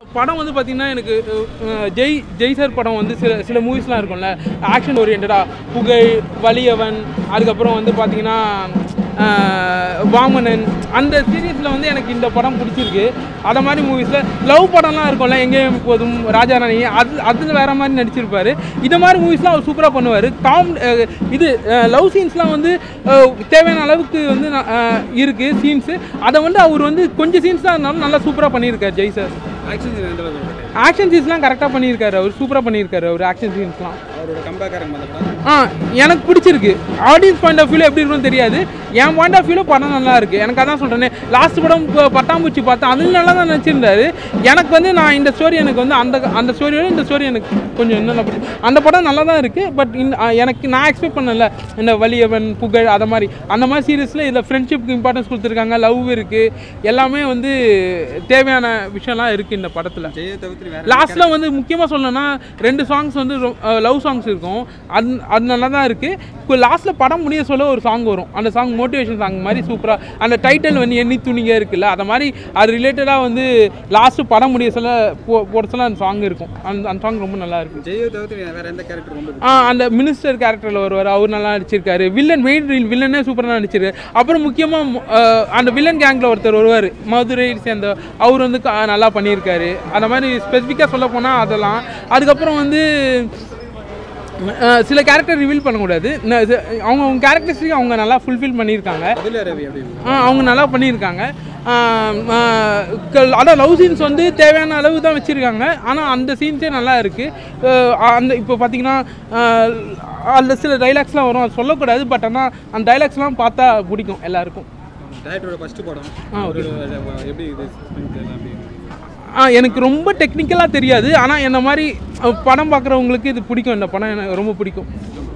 படம் வந்து பார்த்தீங்கன்னா எனக்கு அஹ், ஜெய் ஜெய் சார் படம் வந்து சில சில மூவிஸ்லாம் இருக்கும்ல ஆக்ஷன் ஓரியன்டாக புகை வலியவன் அதுக்கப்புறம் வந்து பார்த்தீங்கன்னா அஹ், வாமனன் அந்த சீரீஸில் வந்து எனக்கு இந்த படம் பிடிச்சிருக்கு அதை மாதிரி மூவிஸில் லவ் படம்லாம் இருக்கும்ல எங்கேயும் போதும் ராஜா ராணி அது அதில் வேற மாதிரி நடிச்சிருப்பாரு இந்த மாதிரி மூவிஸ்லாம் அவர் சூப்பராக பண்ணுவார் காம் அஹ், இது லவ் சீன்ஸ்லாம் வந்து அஹ், தேவையான அளவுக்கு வந்து இருக்குது சீன்ஸு அதை வந்து அவர் வந்து கொஞ்சம் சீன்ஸ் தான் இருந்தாலும் நல்லா சூப்பராக பண்ணியிருக்காரு ஜெய் சார் ஆக்ஷன் சீன் எந்த அளவுக்கு இருக்கு? ஆக்ஷன் சீன்ஸ்லாம் கரெக்டாக பண்ணியிருக்காரு அவர் சூப்பராக பண்ணியிருக்காரு அவர் ஆக்ஷன் சீன்ஸ்லாம் அவரோட கம்பேக்காக இருக்கும் அந்த படம் ஆ எனக்கு பிடிச்சிருக்கு ஆடியன்ஸ் பாயிண்ட் ஆஃப் வியூவில் எப்படி இருக்கும்னு தெரியாது என் பாயிண்ட் ஆஃப் வியூவில் படம் நல்லா இருக்கு எனக்கு அதான் சொல்கிறேனே லாஸ்ட் படம் இப்போ பட்டாம்பூச்சி பார்த்தேன் அதில் நல்லா தான் நடிச்சிருந்தாரு எனக்கு வந்து நான் இந்த ஸ்டோரி எனக்கு வந்து அந்த அந்த ஸ்டோரியோட இந்த ஸ்டோரி எனக்கு கொஞ்சம் இன்னும் நல்லா பிடிச்சி அந்த படம் நல்லா தான் இருக்குது பட் எனக்கு நான் எக்ஸ்பெக்ட் பண்ணல இந்த வலியவன் புகழ் அதை மாதிரி அந்த மாதிரி சீரியஸில் இதில் ஃப்ரெண்ட்ஷிப்க்கு இம்பார்ட்டன்ஸ் கொடுத்துருக்காங்க லவ் இருக்குது எல்லாமே வந்து தேவையான விஷயம்லாம் இருக்குது இந்த படத்தில் ஜெய தவிர்த்து வேற லாஸ்ட்டில் வந்து முக்கியமாக சொல்லணும்னா ரெண்டு சாங்ஸ் வந்து லவ் சாங்ஸ் இருக்கும் அது அது நல்லா தான் இருக்குது இப்போ லாஸ்ட்டில் படம் முடிய சொல்ல ஒரு சாங் வரும் அந்த சாங் மோட்டிவேஷன் சாங் மாதிரி சூப்பராக அந்த டைட்டில் வந்து எண்ணி துணிங்க இருக்குல்ல அதை மாதிரி அது ரிலேட்டடாக வந்து லாஸ்ட்டு படம் முடிய சொல்ல போ போட சொல்ல அந்த சாங் இருக்கும் அந்த அந்த சாங் ரொம்ப நல்லா இருக்கும் ஜெய தவிர்த்து வேற எந்த கேரக்டர் ரொம்ப பிடிக்கும்? ஆ அந்த மினிஸ்டர் கேரக்டரில் வருவார் அவர் நல்லா நடிச்சிருக்காரு வில்லன் மெயின் வில்லனே சூப்பராக நடிச்சிருக்காரு அப்புறம் முக்கியமாக அந்த வில்லன் கேங்கில் ஒருத்தர் வருவார் மதுரையை சேர்ந்த அவர் வந்து க- நல்லா பண்ணியிருக்காரு அந்த மாதிரி ஸ்பெசிஃபிக்காக சொல்ல போனால் அதெல்லாம் அதுக்கப்புறம் வந்து அஹ், சில கேரக்டர் ரிவீல் பண்ணக்கூடாது ந- இது- அவங்க அவங்க கேரக்டர்ஸ்க்கு அவங்க நல்லா ஃபுல்ஃபில் பண்ணியிருக்காங்க அதுல ரவி அப்படின்னு ஆ, அவங்க நல்லா பண்ணியிருக்காங்க ஆ, ஆ, க- அதான் லவ் சீன்ஸ் வந்து தேவையான அளவு தான் வச்சுருக்காங்க ஆனால் அந்த சீன்ஸே நல்லா இருக்குது அந்த இப்போ பார்த்தீங்கன்னா அதில் சில டைலாக்ஸ்லாம் வரும் அது சொல்லக்கூடாது பட் ஆனால் அந்த டைலாக்ஸ்லாம் பார்த்தா பிடிக்கும் எல்லாருக்கும் டேரக்டரோட ஃபர்ஸ்ட் படம் ஆ, okay. அவரோட எப்படி இது strength எல்லாம் எப்படி ஆ எனக்கு ரொம்ப டெக்னிக்கலாக தெரியாது ஆனால் என்ன மாதிரி அஹ், படம் பார்க்குறவங்களுக்கு இது பிடிக்கும் இந்த படம் எனக்கு ரொம்ப பிடிக்கும்